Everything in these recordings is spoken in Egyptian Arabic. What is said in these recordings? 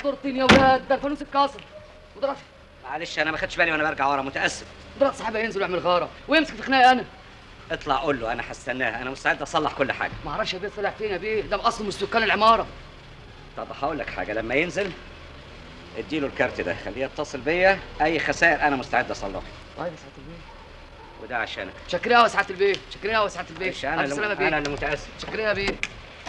دورتين يا ولاد ده الفانوس اتكسر ودلوقتي معلش انا ما خدتش بالي وانا برجع ورا متاسف دلوقتي صاحبها ينزل ويعمل غاره ويمسك في خناقي انا اطلع قول له انا هستناه انا مستعد اصلح كل حاجه ما اعرفش يا بيه طلع فين يا بيه ده اصله من سكان العماره طب هقول لك حاجه لما ينزل اديله الكارت ده خليه يتصل بيا اي خسائر انا مستعد اصلحها طيب يا سعاده البيه وده عشانك شكرا يا سعاده البيه شكرا يا سعاده البيه معلش انا الف اللي سلامه انا بيه اللي متاسف شكرا يا بيه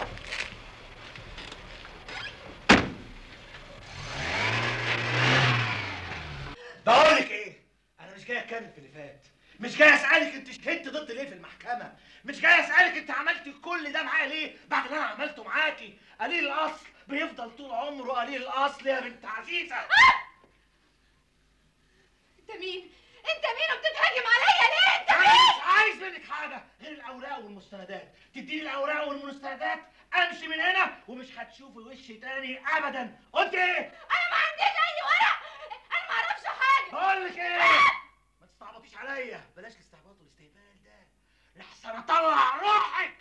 بقول لك ايه انا مش جاي اتكلم في اللي فات مش جاي اسالك انت شهدت ضد ليه في المحكمه مش جاي اسالك انت عملتي كل ده معايا ليه بعد اللي انا عملته معاكي قليل الاصل بيفضل طول عمره قليل الاصل يا بنت عزيزه انت مين؟ انت مين وبتتهاجم عليا ليه؟ انت عايز مين؟ عايز منك حاجه غير الاوراق والمستندات تديني الاوراق والمستندات امشي من هنا ومش هتشوفي وشي تاني ابدا قلت ايه انا ما عنديش اي ورق انا ما اعرفش حاجه بقول لك ايه ما تستعبطيش عليا بلاش الاستعباط والاستهبال ده لحسن اطلع روحك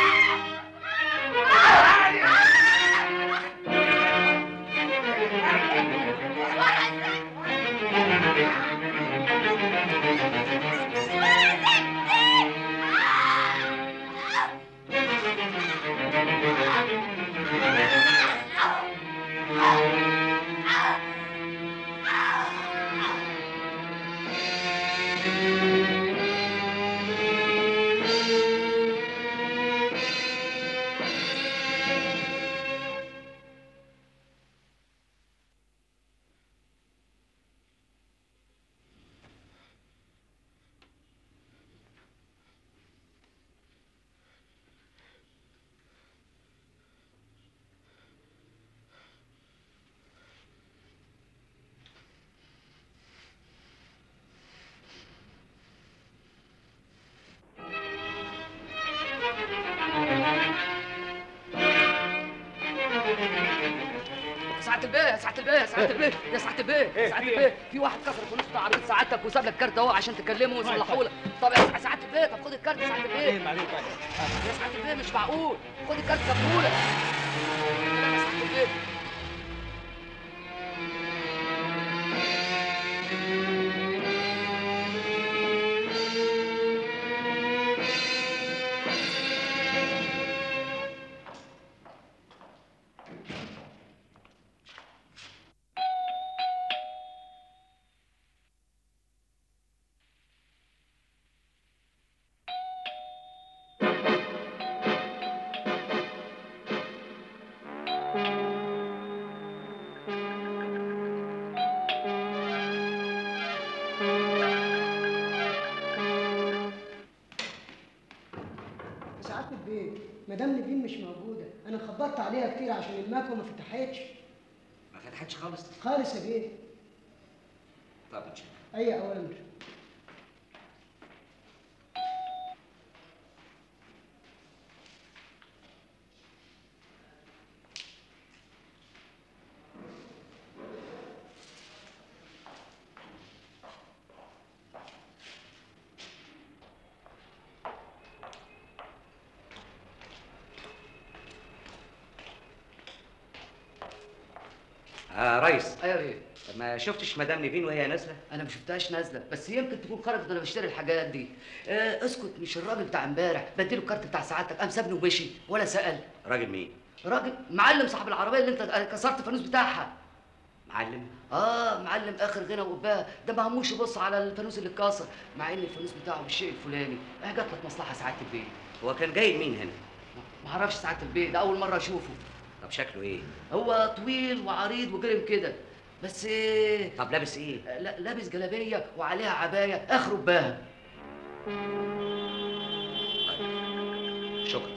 يا سعاده البيه يا سعاده البيه يا سعاده البيه يا سعاده البيه يا سعاده البيه في واحد كسر الفانوس بتاع عربيه سعادتك وساب لك كارت اهو عشان تكلمه ويصلحه لك طب يا سعاده البيه طب خد الكارت يا سعاده البيه يا سعاده البيه مش معقول خد الكارت سابهولك يا سعاده البيه سعادة البيت مدام نبيل مش موجودة أنا خبطت عليها كتير عشان المكوة ما فتحتش ما فتحتش خالص خالص يا بيه طب نشوف أي أوامر آه ريس ايوه يا بيه ما شفتش مدام نيفين وهي نازله انا ما شفتهاش نازله بس يمكن تكون خرجت وانا بشتري الحاجات دي آه اسكت مش الراجل بتاع امبارح بديله الكارت بتاع سعادتك قام سابني ومشي ولا سال راجل مين راجل معلم صاحب العربيه اللي انت كسرت الفانوس بتاعها معلم اه معلم اخر غنى وقباه ده ما هموش يبص على الفانوس اللي اتكسر مع ان الفانوس بتاعه بالشيء الفلاني اه جات لك مصلحه سعاده البيت هو كان جاي مين هنا ما اعرفش سعاده البيت ده اول مره اشوفه طب شكله ايه هو طويل وعريض وجرم كده بس إيه طب لابس ايه لا لابس جلابيه وعليها عبايه اخره بها شكرا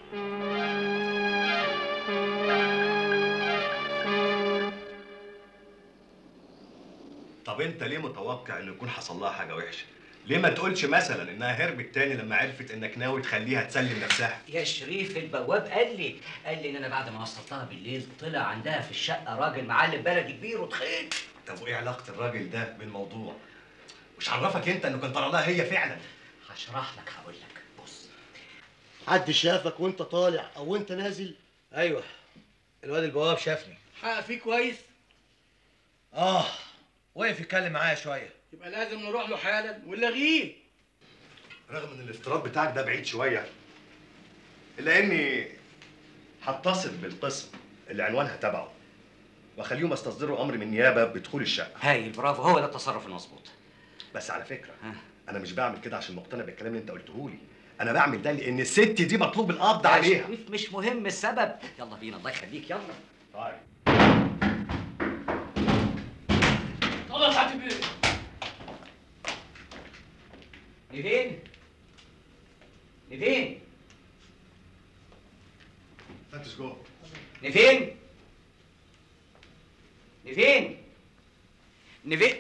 طب انت ليه متوقع انه يكون حصل لها حاجه وحشه ليه ما تقولش مثلا انها هربت تاني لما عرفت انك ناوي تخليها تسلم نفسها يا شريف البواب قال لي قال لي ان انا بعد ما وصلتها بالليل طلع عندها في الشقه راجل معلم بلدي كبير وتخين طب وايه علاقه الراجل ده بالموضوع مش عرفك انت انه كان طلع لها هي فعلا هشرح لك هقول لك بص حد شافك وانت طالع او وانت نازل ايوه الواد البواب شافني حقق فيه كويس اه وقف يتكلم معايا شويه يبقى لازم نروح له حالا ونلغيه رغم ان الافتراض بتاعك ده بعيد شويه الا اني هتصل بالقسم اللي عنوانها تبعه واخليهم يستصدروا امر من النيابه بدخول الشقه هايل برافو هو ده التصرف المظبوط بس على فكره ها. انا مش بعمل كده عشان مقتنع بالكلام اللي انت قلته لي انا بعمل ده لان الست دي مطلوب القبض يا عليها شريف مش مهم السبب يلا بينا الله يخليك يلا طيب طب يا سعاده البيه نيفين نيفين فتش جوه نيفين نيفين نيفين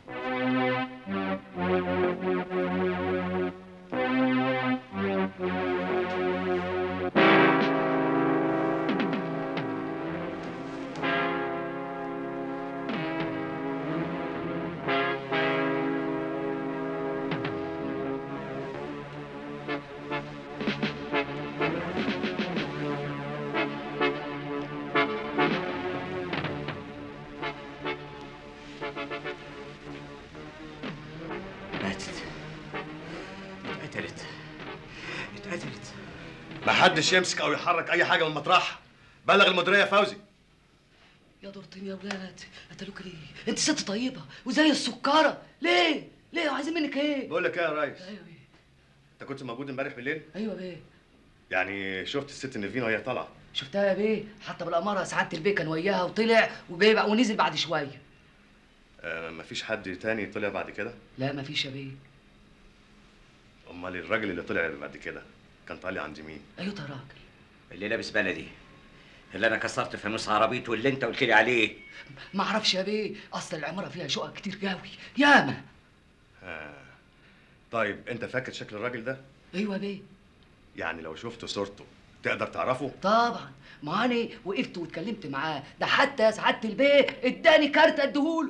ماتت اتقتلت اتقتلت محدش يمسك او يحرك اي حاجه من مطرحها بلغ المديريه يا فوزي يا دورتين يا ولاد قتلوك ليه انت ست طيبه وزي السكره ليه ليه عايزين منك ايه بقول لك ايه يا ريس ايوه بيه انت كنت موجود امبارح بالليل ايوه بيه يعني شفت الست نيفين وهي طالعه شفتها يا بيه حتى بالاماره سعاده البيه كان وياها وطلع وجاي بقى ونزل بعد شويه آه مفيش حد تاني طلع بعد كده لا مفيش يا بيه امال الراجل اللي طلع بعد كده كان طالع عند مين ايوه يا راجل اللي لابس بلدي اللي انا كسرت فانوس عربيته واللي انت قلت لي عليه ما اعرفش يا بيه اصل العماره فيها شقق كتير قوي ياما آه. طيب انت فاكر شكل الراجل ده ايوه يا بيه يعني لو شفت صورته تقدر تعرفه طبعا ما انا وقفت واتكلمت معاه ده حتى سعاده البيه اداني كارت اديهوله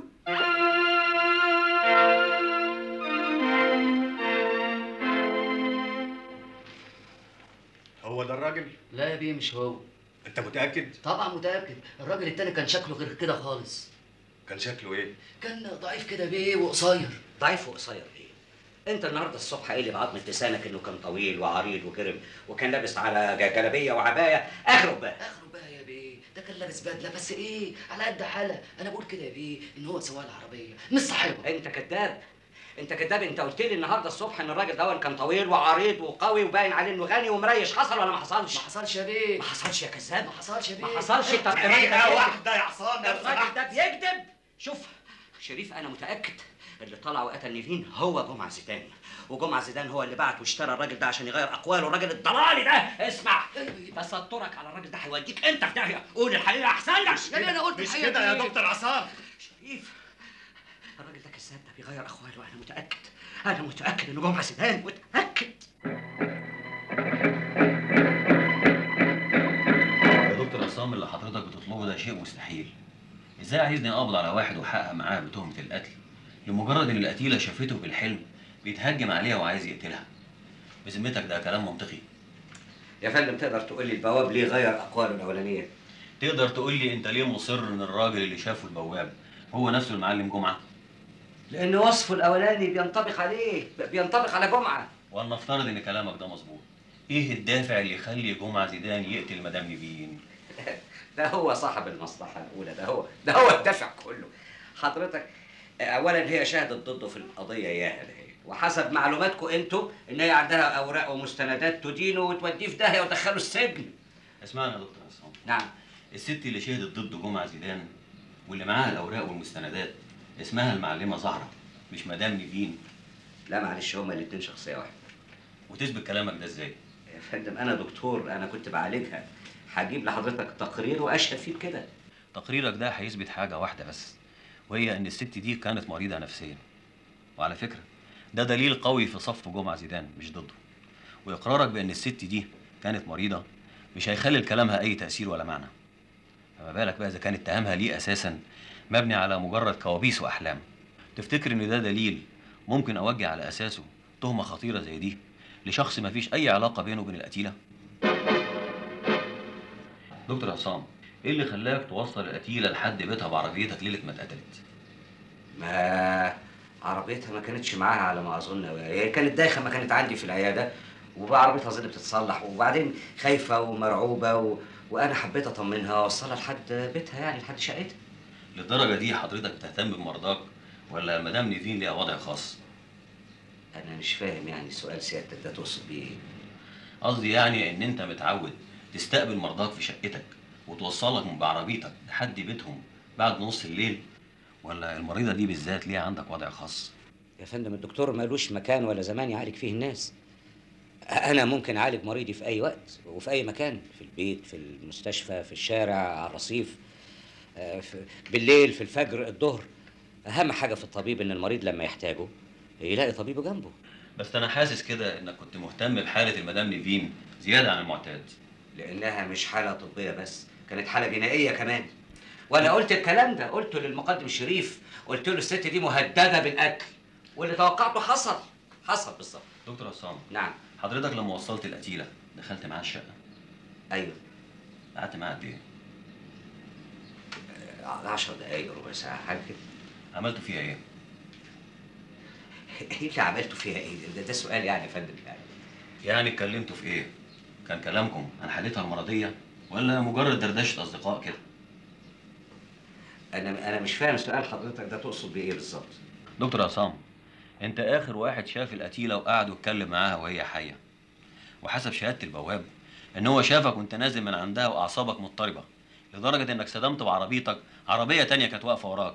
هو ده الراجل لا يا بيه مش هو انت متاكد طبعا متاكد الراجل التاني كان شكله غير كده خالص كان شكله ايه كان ضعيف كده بيه وقصير ضعيف وقصير ايه انت النهارده الصبح قايل لي بعظمه لسانك انه كان طويل وعريض وكرم وكان لابس على ج- جلابيه وعبايه اخره بقى اخره بقى يا بيه ده كان لابس بدله بس ايه على قد حاله انا بقول كده يا بيه ان هو سواق العربيه مش صاحبها انت كذاب انت كذاب انت قلت لي النهارده الصبح ان الراجل ده كان طويل وعريض وقوي وباين عليه انه غني ومريش حصل ولا ما حصلش ما حصلش يا بيه ما حصلش يا كذاب ما حصلش يا بيه ما حصلش طب الراجل ده دقيقه بيكذب. واحده يا عصام لو الراجل سمحت ده بيكذب شوف شريف انا متاكد اللي طلع وقتل نيفين هو جمعه زيدان وجمعه زيدان هو اللي بعت واشترى الراجل ده عشان يغير اقواله الراجل الضلالي ده اسمع تسترك على الراجل ده هيوديك انت في داهيه قول الحقيقه احسن لك يا بيه انا قلت مش الحقيقة كده يا بيه. دكتور عصام شريف الراجل ده كذاب ده بيغير اقواله انا متاكد انا متاكد انه جمعه زيدان متاكد يا دكتور عصام اللي حضرتك بتطلبه ده شيء مستحيل ازاي عايزني اقبض على واحد واحقق معاه بتهمه القتل لمجرد ان القتيله شافته بالحلم بيتهجم عليها وعايز يقتلها بذمتك ده كلام منطقي يا فندم تقدر تقول لي البواب ليه غير اقواله الاولانيه تقدر تقول لي انت ليه مصر ان الراجل اللي شافه البواب هو نفسه المعلم جمعه لان وصفه الاولاني بينطبق عليه بينطبق على جمعه ولنفترض ان كلامك ده مظبوط ايه الدافع اللي يخلي جمعه زيدان يقتل مدام نيفين ده هو صاحب المصلحة الأولى ده هو ده هو الدفع كله حضرتك أولا هي شهدت ضده في القضية ياها ده هي. وحسب معلوماتكم أنتوا إن هي عندها أوراق ومستندات تدينه وتوديه في داهية وتدخله السجن اسمعني يا دكتور عصام نعم الست اللي شهدت ضد جمعه زيدان واللي معاها الاوراق والمستندات اسمها المعلمه زهره مش مدام نيفين لا معلش هما الاتنين شخصية واحدة وتثبت كلامك ده ازاي يا فندم أنا دكتور أنا كنت بعالجها هجيب لحضرتك تقرير وأشهد فيه بكده تقريرك ده هيثبت حاجة واحدة بس وهي إن الست دي كانت مريضة نفسيا وعلى فكرة ده دليل قوي في صف جمعة زيدان مش ضده وإقرارك بإن الست دي كانت مريضة مش هيخلي لكلامها أي تأثير ولا معنى فما بالك بقى إذا كان اتهامها ليه أساسا مبني على مجرد كوابيس وأحلام تفتكر إن ده دليل ممكن أوجه على أساسه تهمة خطيرة زي دي لشخص مفيش أي علاقة بينه وبين القتيلة دكتور عصام ايه اللي خلاك توصل القتيله لحد بيتها بعربيتك ليله ما اتقتلت ما عربيتها ما كانتش معاها على ما اظن هي كانت دايخه ما كانت عندي في العياده وعربيتها ظل بتتصلح وبعدين خايفه ومرعوبه و... وانا حبيت اطمنها واوصلها لحد بيتها يعني لحد شقتها للدرجه دي حضرتك بتهتم بمرضاك ولا مدام نيفين ليها وضع خاص انا مش فاهم يعني سؤال سيادتك ده تقصد بيه ايه قصدي يعني ان انت متعود تستقبل مرضاك في شقتك وتوصلك من بعربيتك لحد بيتهم بعد نص الليل ولا المريضه دي بالذات ليها عندك وضع خاص يا فندم الدكتور مالوش مكان ولا زمان يعالج فيه الناس انا ممكن اعالج مريضي في اي وقت وفي اي مكان في البيت في المستشفى في الشارع على الرصيف آه، في- بالليل في الفجر الظهر اهم حاجه في الطبيب ان المريض لما يحتاجه يلاقي طبيبه جنبه بس انا حاسس كده انك كنت مهتم بحاله المدام نيفين زياده عن المعتاد لانها مش حاله طبيه بس كانت حاله جنائيه كمان وانا قلت الكلام ده قلته للمقدم الشريف قلت له الست دي مهدده بالقتل واللي توقعته حصل حصل بالظبط دكتور عصام نعم حضرتك لما وصلت القتيله دخلت معاها الشقه ايوه قعدت معاها قد ايه 10 دقايق ربع ساعه حاجه كده عملتوا فيها ايه ايه اللي عملته فيها ايه ده, ده سؤال يعني يا فندم يعني يعني اتكلمتوا في ايه كان كلامكم عن حالتها المرضيه ولا مجرد دردشه اصدقاء كده انا انا مش فاهم سؤال حضرتك ده تقصد بيه ايه بالظبط دكتور عصام انت اخر واحد شاف القتيله وقعد واتكلم معاها وهي حيه وحسب شهاده البواب ان هو شافك وانت نازل من عندها واعصابك مضطربه لدرجه انك صدمت بعربيتك عربيه تانية كانت واقفه وراك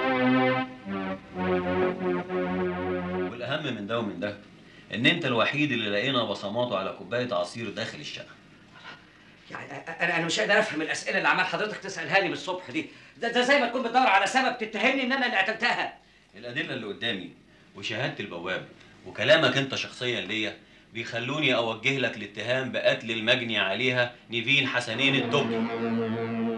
والاهم من ده ومن ده ان انت الوحيد اللي لقينا بصماته على كوبايه عصير داخل الشقه يعني انا انا مش قادر افهم الاسئله اللي عمال حضرتك تسالها لي من الصبح دي ده, ده زي ما تكون بتدور على سبب تتهمني ان انا اللي قتلتها الادله اللي قدامي وشهاده البواب وكلامك انت شخصيا ليا بيخلوني اوجه لك الاتهام بقتل المجني عليها نيفين حسنين الدبي